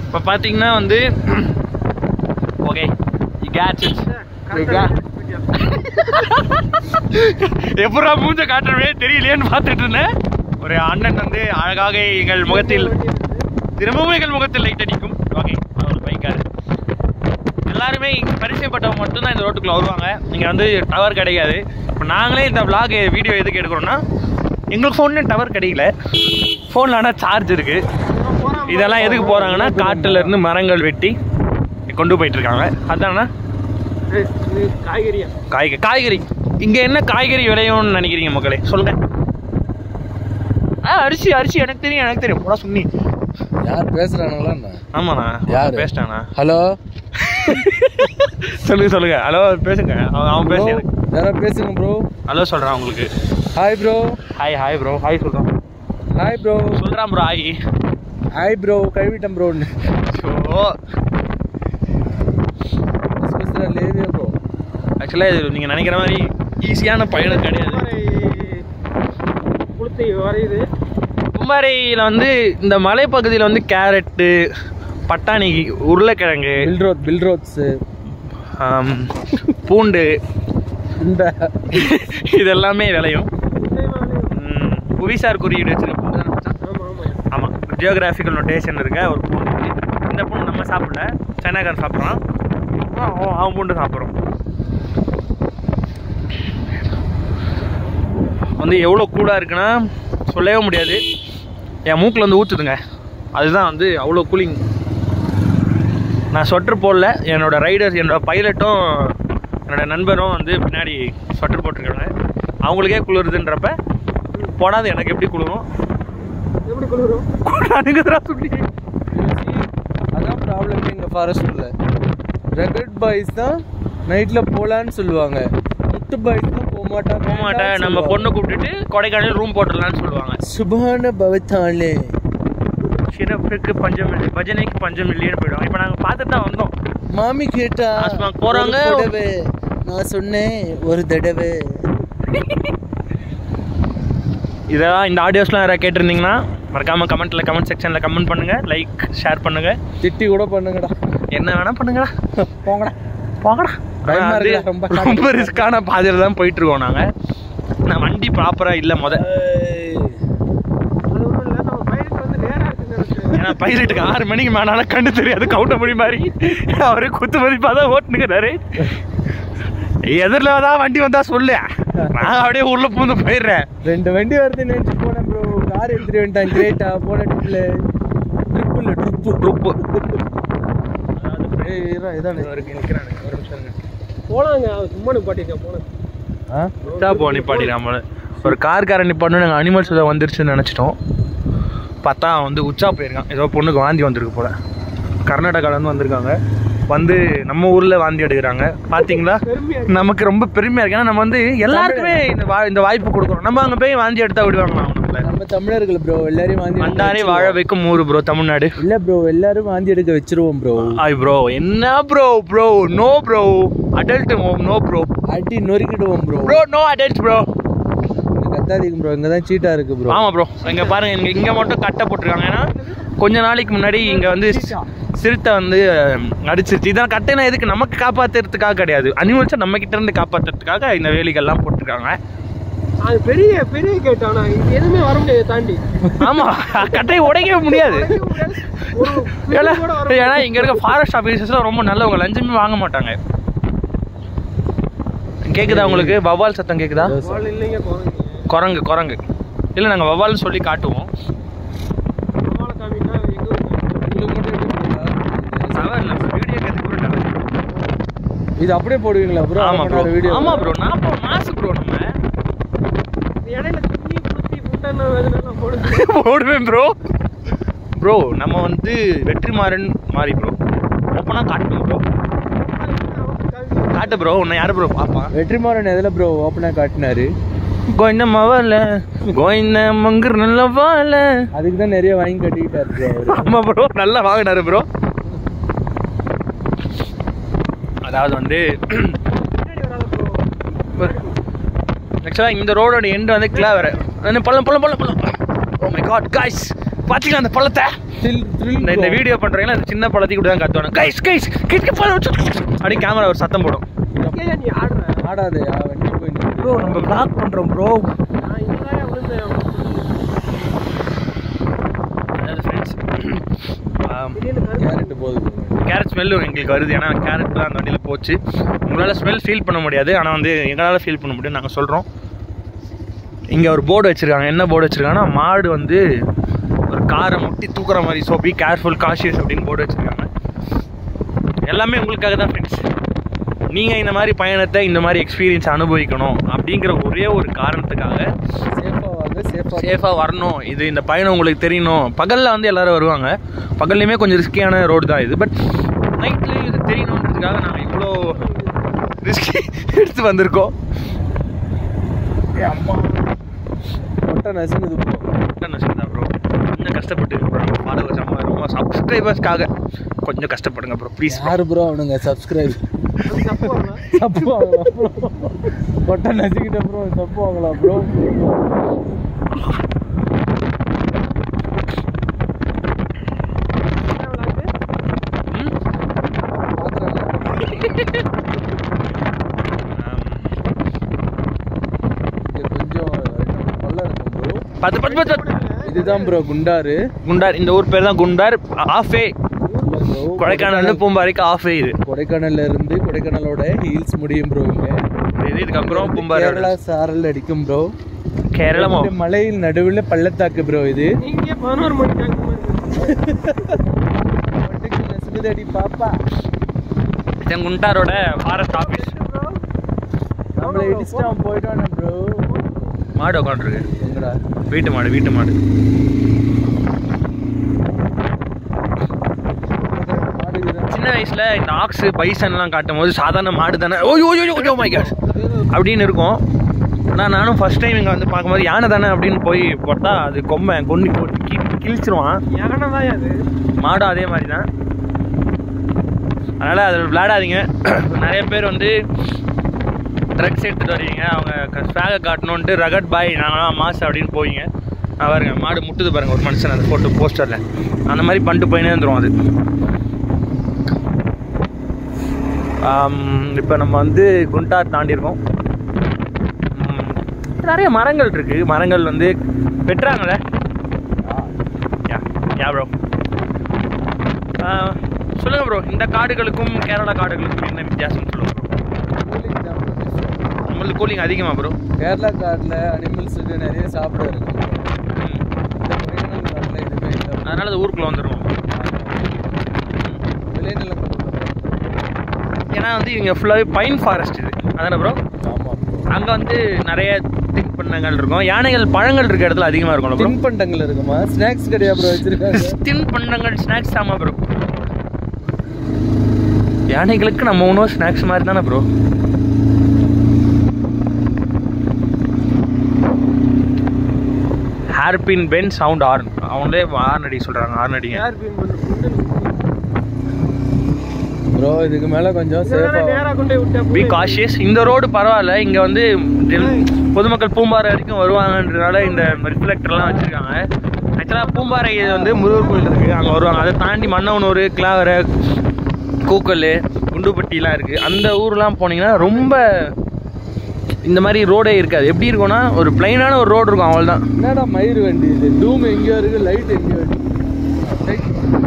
இப்போ பார்த்தீங்கன்னா வந்து ஓகே கேட்ஜெட்ஸ் எப்படா மூஞ்ச காட்டுறவே தெரியலையேன்னு பார்த்துட்டு இருந்தேன் ஒரு அண்ணன் வந்து அழகாக எங்கள் முகத்தில் திரும்பவும் எங்கள் முகத்தில் லைட் அடிக்கும் ஓகே ஒரு பைக்காரு எல்லாருமே இங்க பரிச்சயப்பட்டவங்க மட்டும்தான் இந்த ரோட்டுக்குள்ள வருவாங்க இங்கே வந்து டவர் கிடைக்காது இப்போ நாங்களே இந்த vlog வீடியோ எதுக்கு எடுக்கிறோம்னா எங்களுக்கு ஃபோன்லேயும் டவர் கிடைக்கல ஃபோனில் ஆனால் சார்ஜ் இருக்கு இதெல்லாம் எதுக்கு போகிறாங்கன்னா காட்டுல இருந்து மரங்கள் வெட்டி கொண்டு போயிட்டு இருக்காங்க அதானா காய்கறியா காய்கறி காய்கறி இங்கே என்ன காய்கறி விளையும்னு நினைக்கிறீங்க மக்களே சொல்லுங்க ஆ அரிசி அரிசி எனக்கு தெரியும் எனக்கு தெரியும் போடா சுண்ணி யார் பேசுறானுங்களா ஆமாண்ணா யாரு? பேசிட்டாண்ணா ஹலோ சொல்லுங்க சொல்லுங்க ஹலோ பேசுங்க அவன் அவன் பேசு எனக்கு யாரா பேசுங்க ப்ரோ ஹலோ சொல்கிறான் உங்களுக்கு hi bro hi hi bro hi சொல்கிறான் ஹாய் ப்ரோ சொல்கிறான் ப்ரோ ஹாய் ஹாய் ப்ரோ கைவிட்டம் ப்ரோ ஸோ லேவியா ப்ரோ ஆக்சுவலாக இது நீங்கள் நினைக்கிற மாதிரி ஈஸியான பயணம் கிடையாது குளுத்தி வரையுது கும்பாரையில் வந்து இந்த மலைப்பகுதியில் வந்து கேரட்டு பட்டாணி உருளைக்கிழங்கு பில் ரோட் பில் ரோட்ஸ் ஆம், பூண்டு இந்த இது எல்லாமே விளையும் நிச்சயமா விளையும். ம், புவிசார் குறியீடு வச்சிருக்க பூண்டு தானே மச்சான்? ஆமா ஆமா ஆமாம் ஜியோகிராஃபிக்கல் நோட்டேஷன் இருக்க ஒரு பூண்டு இருக்கு. இந்த பூண்டு நம்ம சாப்பிடல சைனாக்காரன் சாப்பிட்றான் அவன் அவன் பூண்டு சாப்பிட்றோம் வந்து எவ்வளோ கூலாக இருக்குன்னா சொல்லவே முடியாது என் மூக்கில் வந்து ஊற்றுதுங்க அதுதான் வந்து அவ்வளோ கூலிங் நான் ஸ்வெட்டர் போடல என்னோட ரைடர்ஸ் என்னோட பைலட்டும் என்னோட நண்பரும் வந்து பின்னாடி ஸ்வெட்டர் போட்டிருக்காங்க அவங்களுக்கே குளிருதுன்றப்ப போடாது எனக்கு எப்படி குளிரும் எப்படி குளிரும் குளிராதுங்கிறா சொல்லி அதான் ப்ராப்ளம் எங்க ஃபாரஸ்ட்ல ரெகட் பாய்ஸ் தான் நைட்ல போலான்னு சொல்லுவாங்க முட்டு பாய்ஸ் தான் போக மாட்டாங்க போக மாட்டேன் நம்ம பொண்ணை கூப்பிட்டுட்டு கொடைக்கானல் ரூம் போட்டுடலாம்னு சொல்லுவாங்க சுபான பவத்தாலே சிறப்புக்கு பஞ்சம் இல்லை பஜனைக்கு பஞ்சம் இல்லைன்னு போயிடுவாங்க இப்போ நாங்கள் பார்த்துட்டு தான் வந்தோம் மாமி கேட்டா ஆஸ்மாக்கு போறாங்க. ஒரு தடவை நான் சொன்னேன் ஒரு தடவை இதெல்லாம் இந்த ஆடியோஸ்லாம் யாராவது கேட்டிருந்தீங்கன்னா மறக்காம கமெண்ட்ல கமெண்ட் செக்ஷனில் கமெண்ட் பண்ணுங்க லைக் ஷேர் பண்ணுங்க திட்டி கூட பண்ணுங்கடா என்ன வேணா பண்ணுங்கடா போங்கடா போங்கடா பயமா ஆனா இருக்குடா, வந்து ரொம்ப ரொம்ப ரிஸ்க்கான பாதையில் தான் போயிட்டு இருக்கோம் நாங்கள் நான் வண்டி ப்ராப்பராக இல்லை முத அது ஒன்றும் இல்லை நம்ம பயிருக்கு வந்து நேரம் இருக்குன்னு நினைச்சேன் ஏன்னா பைலட்டுக்கு ஆறு மணிக்கு மேனால கண்டு தெரியாது கவுண்டமணி மாதிரி அவரே குத்து மதிப்பாக தான் ஓட்டுனுங்கிறாரு எதிரில் தான் வண்டி வந்தா சொல்லு நான் அப்படியே உள்ள பூந்து போயிடுறேன் ரெண்டு வண்டி வருது நினைச்சு போனேன் ப்ரோ கார் எடுத்துட்டு வந்துட்டான் கிரேட்டா போன ட்ரிப்ல ட்ரிப்புல ட்ரிப்பு ட்ரூப்பு ஏய் இரா இதானே போலாங்க அது சும்மா நிப்பாட்டிருக்கேன் போனேன் ஆ விட்டா போ நிப்பாட்டி நம்மள ஒரு கார்காரன் நிப்பாட்டு நாங்கள் அனிமல்ஸ் ஏதோ வந்துருச்சுன்னு நினச்சிட்டோம் பார்த்தா அவன் வந்து உச்சா போயிருக்கான் ஏதோ பொண்ணுக்கு வாந்தி வந்திருக்கு போல கர்நாடகாலேருந்து வந்திருக்காங்க வந்து நம்ம ஊரில் வாந்தி எடுக்கிறாங்க பார்த்தீங்களா பெருமையா நமக்கு ரொம்ப பெருமையாக இருக்கு ஏன்னா நம்ம வந்து எல்லாருக்குமே இந்த வா இந்த வாய்ப்பு கொடுக்குறோம் நம்ம அங்கே போய் வாந்தி எடுத்தா விடுவாங்களா நம்மள நம்ம தமிழர்கள் ப்ரோ எல்லாரையும் வாந்தி எடுக்க வந்தாரே வாழ வைக்கும் ஊர் ப்ரோ தமிழ்நாடு இல்ல ப்ரோ எல்லாரும் வாந்தி எடுக்க வச்சிருவோம் ப்ரோ ஆய் ப்ரோ என்ன bro bro no bro adult no bro அடி நொறுக்கிடுவோம் bro bro no adult bro கத்தாதீங்க ப்ரோ இங்க தான் சீட்டா இருக்கு ப்ரோ ஆமா ப்ரோ இங்க பாருங்க இங்க இங்க மட்டும் கட்டை போட்டிருக்காங்க ஏன்னா கொஞ்ச நாளைக்கு முன்னாடி இங்க வந்து சிறுத்தை வந்து அஹ், அடிச்சிருச்சு இதெல்லாம் கட்டைனா எதுக்கு நமக்கு காப்பாத்துறதுக்காக கிடையாது அனிமல்ஸை நம்ம கிட்ட இருந்து காப்பாத்துறதுக்காக இந்த வேலிகள்லாம் போட்டிருக்காங்க அது பெரிய பெரிய கேட் ஆனா இது எதுவுமே வர முடியாது தாண்டி ஆமா கட்டையை உடைக்கவே முடியாது உடைக்க முடியாது. ஒரு ஏன்னா பிடி கூட வர ஏன்னா இங்க இருக்க ஃபாரஸ்ட் ஆஃபீஸர்ஸ்லாம் ரொம்ப நல்லவங்க லஞ்சமே வாங்க மாட்டாங்க கேக்குதா உங்களுக்கு வவ்வால் சத்தம் கேக்குதா வால் இல்லைங்க குரங்கு குரங்கு குரங்கு இல்லை நாங்கள் வவ்வால்னு சொல்லி காட்டுவோம் வாழை காமினா எங்க டவர் இல்லை வீடியோ கற்றுக்கு கூட டவர் இது அப்படியே போடுவீங்களா ப்ரோ ஆமா ப்ரோ வீடியோ ஆமா ப்ரோ நான் ப்ரோ மாசு ப்ரோ நம்ம இடையில தண்ணி குத்தி முட்டை வேதனை போடுது போடுவேன் ப்ரோ ப்ரோ நம்ம வந்து வெற்றிமாறன் மாறி ப்ரோ ஓப்பனாக காட்டணும் ப்ரோ காட்டு ப்ரோ உன்னை யார் ப்ரோ பார்ப்பான் வெற்றிமாறன் எதுல ப்ரோ ஓப்பனா காட்டினாரு கோயிந்த மவல கோயிந்த மங்குர் நல்ல வாழ அதுக்கு தான் நிறைய வாங்கி கட்டிக்கிட்டாரு ப்ரோ அவரு ஆமா ப்ரோ நல்லா வாங்கினாரு ப்ரோ அதாவது வந்து ஆக்சுவலாக இந்த ரோடோட எண்டு வந்து கிளாவர பள்ளம் பள்ளம் பள்ளம் பள்ளம் ஓ மை காட் காய்ஸ் பாத்தீங்களா அந்த பழத்தை Thrill- thrill இந்த இந்த bro. வீடியோ பண்றீங்களா அந்த சின்ன பழத்தைக்கு இப்படி தான் கத்துவாங்க கைஸ் கைஸ் கிட்ட பழம் அப்படி கேமரா ஒரு சத்தம் போடும் ஏன் நீ ஆடுற ஆடாதயா வண்டி போய் நிக்கு. ப்ரோ நம்ம vlog பண்றோம் ப்ரோ நான் இங்கதான் விழுந்தேன் அதாவது ஃப்ரெண்ட்ஸ் திடீர்னு கருப்பு கேரட் போகுது bro. கேரட் ஸ்மெல்லும் எங்களுக்கு வருது ஏன்னா கேரட் தான் அந்த வண்டியில் போச்சு உங்களால் ஸ்மெல் ஃபீல் பண்ண முடியாது ஆனால் வந்து எங்களால் ஃபீல் பண்ண முடியும் நாங்கள் சொல்கிறோம் இங்கே ஒரு போர்டு வச்சுருக்காங்க என்ன போர்டு வச்சுருக்காங்கன்னா மாடு வந்து ஒரு காரை முட்டி தூக்குற மாதிரி ஸோ பி கேர்ஃபுல் காஷியஸ் அப்படின்னு போர்டு வச்சுருக்காங்க எல்லாமே உங்களுக்காக தான் ஃப்ரெண்ட்ஸ் நீங்கள் இந்த மாதிரி பயணத்தை இந்த மாதிரி எக்ஸ்பீரியன்ஸ் அனுபவிக்கணும் அப்படிங்கிற ஒரே ஒரு காரணத்துக்காக சேஃபா வாங்க சேஃபா சேஃபாக வரணும் இது இந்த பயணம் உங்களுக்கு தெரியணும் பகலில் வந்து எல்லாரும் வருவாங்க பகல்லையுமே கொஞ்சம் ரிஸ்கியான ரோடு தான் இது பட் நைட்லேயும் இது தெரியணுன்றதுக்காக நாங்கள் இவ்வளோ ரிஸ்க் எடுத்து வந்திருக்கோம் மொட்டை நசுங்குது bro. என்ன சொல்லுதா ப்ரோ கொஞ்சம் கஷ்டப்பட்டு ப்ரோ நம்ம ஃபாலோவர்ஸ் நம்ம ரொம்ப சப்ஸ்கிரைபர்ஸ்க்காக கொஞ்சம் கஷ்டப்படுங்க ப்ரோ ப்ளீஸ் யாரு ப்ரோ அவனுங்க சப்ஸ்கிரைப் தப்பு வரல. தப்பு வாங்கலாம் ப்ரோ மொட்டை நசுக்கிட்ட ப்ரோ தப்பு வாங்கலாம் ப்ரோ என்ன விளையாட்டு? கொஞ்சம் பள்ளம் இருக்கும் ப்ரோ பத்து பத்து பத்து பத்து. இதுதான் ப்ரோ குண்டாரு குண்டார் இந்த ஊர் பேர் தான் குண்டார் ஆஃபே ஊர்ல bro கொடைக்கானல் பூம்பாறைக்கு ஆஃபே இது கொடைக்கானல்ல இருந்து கொடைக்கானலோட ஹீல்ஸ் முடியும் ப்ரோ இங்க இது இதுக்கப்புறம் பூம்பாறை கேரளா சாரல் அடிக்கும் ப்ரோ கேரளமோ மலையில் நடுவில் பள்ளத்தாக்கு ப்ரோ இது நீங்க பதினோரு மணிக்கு அங்க மாதிரி அடி பாப்பா இது குண்டாரோட ஃபாரஸ்ட் ஆஃபீஸ் நம்மளை இடிச்சுட்டு அவன் போயிட்டான ப்ரோ மாடு உட்காந்துருக்கு எங்கடா வீட்டு மாடு வீட்டு மாடு மாடு இதுதான். சின்ன வயசுல இந்த ஆக்ஸ் பைசன்லாம் காட்டும் போது சாதாரண மாடு தானே ஓய் ஓய் ஓய் ஓ மை காட் அப்படின்னு இருக்கும் ஆனால் நானும் ஃபர்ஸ்ட் டைம் இங்கே வந்து பார்க்கும்போது யானை தானே அப்படின்னு போய் போட்டா அது கொம்பை கொண்டு கிழிச்சிருவான் யானை தான் அது மாடும் அதே மாதிரி தான் அதனால் அதில் விளையாடாதீங்க நிறைய பேர் வந்து ட்ரக்ஸ் எடுத்துகிட்டு வருவீங்க அவங்க ஸ்வேகை காட்டணுன்ட்டு ரகட் பாய் நாங்களாம் மாஸ் அப்படின்னு போவீங்க நான் பாருங்க மாடு முட்டுது பாருங்க ஒரு மனுஷன் அந்த ஃபோட்டோ போஸ்டரில் அந்த மாதிரி பண்ணிட்டு போயினே இருந்துரும் அது இப்போ நம்ம வந்து குண்டார் தாண்டியிருக்கோம் ம், நிறைய மரங்கள் இருக்கு மரங்கள் வந்து வெட்டுறாங்களே யா யா ப்ரோ சொல்லுங்க ப்ரோ இந்த காடுகளுக்கும் கேரளா காடுகளுக்கும் என்ன வித்தியாசம் சொல்லுங்க ப்ரோ Cooling தான் bro different. நம்மளுக்கு கூலிங் அதிகமா ப்ரோ கேரளா காட்டில் அனிமல்ஸுக்கு நிறைய சாப்பிட இருக்கு இந்த கொடைக்கானல் காட்டில் எதுவுமே இல்லை அதனால அது ஊருக்குள்ள வந்துடும் விளைநிலம் ஏன்னா வந்து இவங்க ஃபுல்லாகவே பைன் ஃபாரஸ்ட் இது அதானே ப்ரோ ஆமாம் ப்ரோ அங்கே வந்து நிறைய தின்பண்டங்கள் இருக்கும் யானைகள் பழங்கள் இருக்க இடத்துல அதிகமாக இருக்கும்ல ப்ரோ தின்பண்டங்கள் இருக்குமா ஸ்நாக்ஸ் கடையா ப்ரோ வச்சிருக்காங்க தின்பண்டங்கள் ஸ்நாக்ஸ் ஆமாம் ப்ரோ யானைகளுக்கு நம்ம உணவு ஸ்நாக்ஸ் மாதிரி தானே bro hairpin bend sound horn அவங்களே ஆர்ன் அடி சொல்கிறாங்க ஆர்ன் அடிங்க யார் பீன் பண்ணு புண்டு ப்ரோ இதுக்கு மேல கொஞ்சம் இதெல்லாம் சேஃபா நேரா கொண்டு போய் விட்டா பி புண்டு. காஷியஸ் இந்த ரோடு பரவாயில்ல இங்கே வந்து தில்- பொதுமக்கள் பூம்பாறை வரைக்கும் வருவாங்கன்றனால இந்த ரிஃப்ளெக்டர்லாம் வச்சுருக்காங்க ஆக்சுவலாக பூம்பாறை இது வந்து முருகர் கோயில் இருக்குது அங்கே வருவாங்க அதை தாண்டி மன்னவனூர் கிளாவரை கூக்கல் குண்டுப்பட்டிலாம் இருக்குது அந்த ஊர்லாம் போனீங்கன்னா ரொம்ப இந்த மாதிரி ரோடே இருக்காது எப்படி இருக்கும்னா ஒரு பிளைனான ஒரு ரோடு இருக்கும் அவ்வளோதான் என்னடா மயிர் வண்டி இது டூம் எங்கேயோ இருக்கு லைட் எங்கேயோ இருக்கு Light.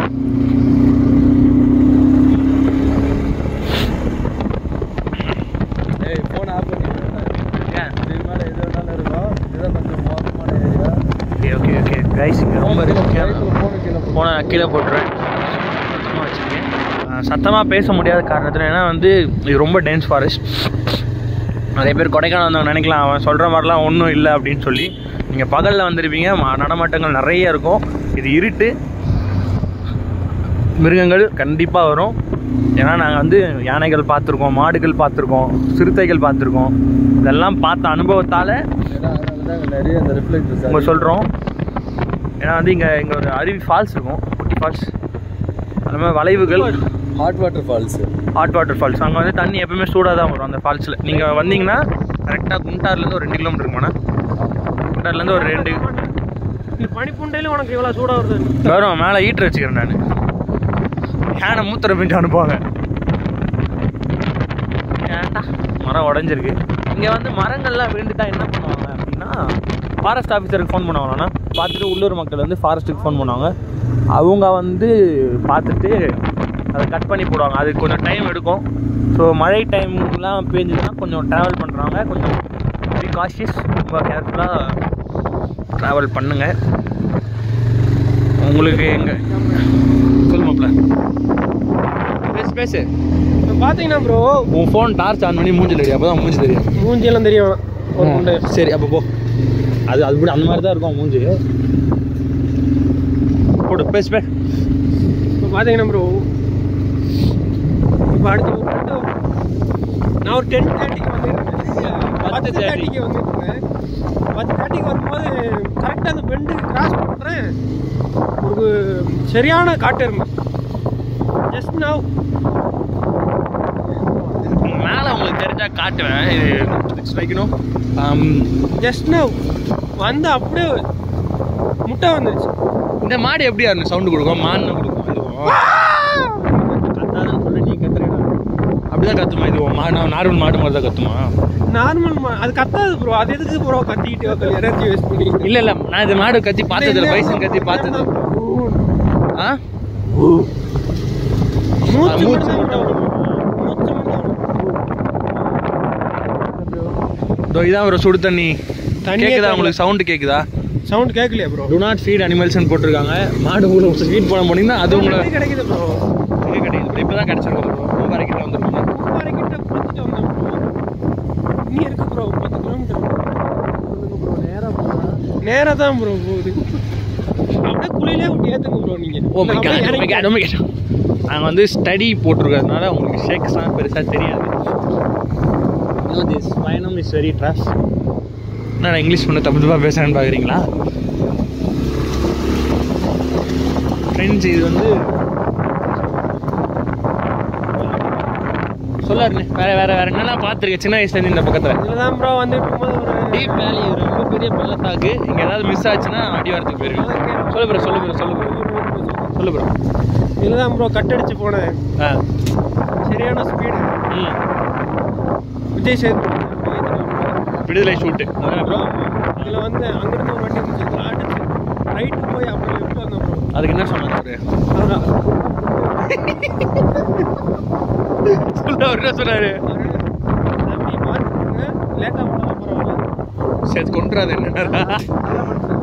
ஏய் ஃபோன் ஆஃப் பண்ணி இதுக்கு மேல எது வேணாலும் இருக்கும் இதுதான் கொஞ்சம் மோசமான area okay okay okay guys இங்கே ரொம்ப ரிஸ்கியான ஃபோனு கீழே போ போன கீழே போட்டுருவேன் சுத்தமாக வச்சுருக்கேன் சத்தமாக பேச முடியாத காரணத்தில் ஏன்னா வந்து இது ரொம்ப டென்ஸ் ஃபாரஸ்ட் நிறைய பேர் கொடைக்கானல் வந்தவங்க நினைக்கலாம் அவன் சொல்கிற மாதிரிலாம் ஒன்றும் இல்லை அப்படின்னு சொல்லி நீங்கள் பகலில் வந்திருப்பீங்க ம- நடமாட்டங்கள் நிறைய இருக்கும் இது இருட்டு மிருகங்கள் கண்டிப்பாக வரும் ஏன்னா நாங்கள் வந்து யானைகள் பார்த்துருக்கோம் மாடுகள் பார்த்துருக்கோம் சிறுத்தைகள் பார்த்துருக்கோம் இதெல்லாம் பார்த்த அனுபவத்தால் ஏன்னா அதனால தான் அங்க நிறைய அந்த ரிஃப்ளெக்டர்ஸ் நம்ம சொல்கிறோம் ஏன்னா வந்து இங்கே இங்கே ஒரு அருவி ஃபால்ஸ் இருக்கும் குட்டி ஃபால்ஸ் அந்த மாதிரி வளைவுகள் hot water falls hot water falls அங்கே வந்து தண்ணி எப்பவுமே சூடாக தான் வரும் அந்த ஃபால்ஸில் நீங்கள் வந்தீங்கன்னா கரெக்டாக குண்டார்லேருந்து ஒரு ரெண்டு கிலோமீட்டர் இருக்குமாண்ணா குண்டார்லேருந்து ஒரு ரெண்டு இந்த பனிப்புண்டையில உனக்கு இவ்வளோ சூடாக வருது வரும் மேலே ஹீட்டர் வச்சுக்கிறேன் நான் யானை மூத்திர பிஞ்சு அனுப்புவாங்க ஏன்டா மரம் உடஞ்சிருக்கு இங்கே வந்து மரங்கள்லாம் விழுந்துட்டா என்ன பண்ணுவாங்க அப்படின்னா ஃபாரஸ்ட் ஆஃபீஸருக்கு ஃபோன் பண்ணுவாங்கண்ணா பார்த்துட்டு உள்ளூர் மக்கள் வந்து ஃபாரஸ்ட்டுக்கு ஃபோன் பண்ணுவாங்க அவங்க வந்து பார்த்துட்டு அதை கட் பண்ணி போடுவாங்க அதுக்கு கொஞ்சம் டைம் எடுக்கும் ஸோ மழை டைம்லாம் பேஞ்சுதுன்னா கொஞ்சம் ட்ராவல் பண்ணுறவங்க கொஞ்சம் வெரி காஷியஸ் ரொம்ப கேர்ஃபுல்லாக ட்ராவல் பண்ணுங்கள் உங்களுக்கு எங்க சொல்லுமாப்ல பேசு பேசு இப்போ பார்த்தீங்கன்னா ப்ரோ உன் ஃபோன் டார்ச் ஆன் பண்ணி மூஞ்சி தெரியும் அப்போ தான் மூஞ்சி தெரியும் மூஞ்சியெல்லாம் தெரியும் ஒரு குண்டை சரி அப்போ போ அது அது கூட அந்த மாதிரி தான் இருக்கும் மூஞ்சி போடு பேசு பே இப்போ பார்த்தீங்கன்னா ப்ரோ இப்போ அடுத்து ஒரு ரெண்டு- நான் ஒரு டென் தேர்ட்டிக்கு வந்து பத்து 30 தேர்ட்டிக்கு வந்துருக்கேன் பத்து தேர்ட்டிக்கு வரும்போது கரெக்டாக அந்த பெண்டு கிராஸ் பண்ணுறேன் ஒரு சரியான காட்டெருமை ஜஸ்ட் நவ் மேலே உங்களுக்கு தெரிஞ்சா காட்டுவேன் இது வைக்கணும் ஜஸ்ட் நவ் வந்து அப்படியே முட்டை வந்துருச்சு இந்த மாடு எப்படி அந்த சவுண்டு கொடுக்கும் மான்னு கொடுக்கும் இதுவும் கத்தாதுன்னு சொல்லி நீ கத்துறேன் அப்படிதான் கத்துமா இது மாடு நார்மல் மாடு மாதிரி தான் கத்துமா நார்மல் அது கத்தாது ப்ரோ அது எதுக்கு ப்ரோ கத்திக்கிட்டு எனர்ஜி வேஸ்ட் பண்ணி இல்ல இல்ல நான் இது மாடு கத்தி பார்த்தது இல்ல பைசன் கத்தி பார்த்தது ஆ மூச்சு மூச்சு மட்டும் மட்டும் தான் மூச்சு மட்டும் இதோ இதான் ஒரு சுடு தண்ணி தண்ணியே கேக்குதா தெரியல. உங்களுக்கு சவுண்ட் கேக்குதா சவுண்ட் கேட்கலையா ப்ரோ டு நாட் ஃபீட் அனிமல்ஸ்னு போட்டிருக்காங்க மாடு உங்களுக்கு ஃபீட் பண்ண போனீங்கன்னா அது உங்களை கிடைக்குது ப்ரோ எங்க கிடைக்குது இப்போ இப்பதான் கிடைச்சிருக்கும் ரொம்ப வரைக்கும் வந்துருக்கும் கிட்ட பார்த்துட்டு வந்தேன் ப்ரோ நீ இருக்கு ப்ரோ பத்து கிலோமீட்டர் நேரா தான் ப்ரோ போகுது அப்படியே குளியிலே விட்டு ஏத்துங்க ப்ரோ நீங்க ஓ மை அப்படியே காட் ஓ மை இறங்கி- காட் ஓ மை காட் நாங்கள் வந்து ஸ்டடி போட்டிருக்கிறதுனால உங்களுக்கு ஷேக்ஸ்லாம் பெருசாக தெரியாது நோ திஸ் பயணம் இஸ் வெரி ட்ரஸ் நான் இங்கிலீஷ் பண்ண தப்பு தப்பாக பேசுகிறேன்னு பார்க்குறீங்களா ஃப்ரெண்ட்ஸ் இது வந்து சொல்லாருண்ணே வேற வேற வேற என்னெல்லாம் பார்த்துருக்கேன் சின்ன வயசுலேருந்து இந்த பக்கத்தில் இதுல தான் ப்ரோ வந்து இருக்கும்போது ஒரு டீப் வேலி ரொம்ப பெரிய பள்ளத்தாக்கு இங்கே ஏதாவது மிஸ் ஆச்சுன்னா அடி வரத்துக்கு போயிருக்கேன் சொல்லு ப்ரோ சொல்லு ப்ரோ சொல்லு ப்ரோ சொல்லு ப்ரோ இதுல தான் ப்ரோ கட்டடிச்சு போனேன் ஆ சரியான ஸ்பீடு ம் விஜய் சேதுபதி விடுதலை ஷூட்டு அதானே ப்ரோ இதுல வந்து அங்கிருந்து ஒரு வண்டி இருந்துச்சு இதுல அடிச்சு ரைட்டு போய் அப்படி லெஃப்ட் வந்தேன் ப்ரோ அதுக்கு என்ன சொன்னாங்க அவரு அதான் சொல்ல அவர் என்ன சொன்னாரு தம்பி பார்த்துக்கோங்க லேட்டாக போனாலும் பரவாயில்ல சரி கொண்டுறாது என்னடா நல்லா பண்ணுறேன்